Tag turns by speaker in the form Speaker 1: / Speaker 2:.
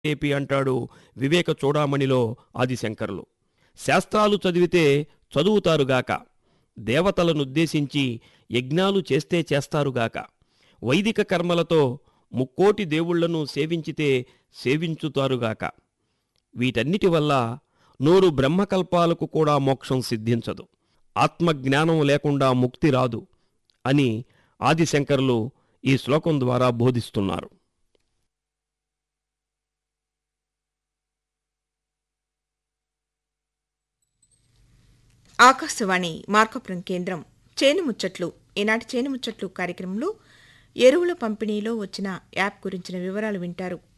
Speaker 1: AP అంటాడు వివేక చూడామణిలో ఆదిశంకరులు శాస్త్రాలు చదివితే చదువుతారుగాక దేవతలనుద్దేశించి యజ్ఞాలు చేస్తే చేస్తారుగాక వైదిక కర్మలతో ముక్కోటి దేవుళ్లను సేవించితే సేవించుతారుగాక వీటన్నిటి వల్ల నూరు బ్రహ్మకల్పాలకు కూడా మోక్షం సిద్ధించదు ఆత్మజ్ఞానం లేకుండా ముక్తి రాదు అని ఆదిశంకరులు ఈ శ్లోకం ద్వారా బోధిస్తున్నారు
Speaker 2: ఆకాశవాణి మార్కపురం కేంద్రం చేను ముచ్చట్లు ఈనాటి చేను ముచ్చట్లు కార్యక్రమంలో ఎరువుల పంపిణీలో వచ్చిన యాప్ గురించిన వివరాలు వింటారు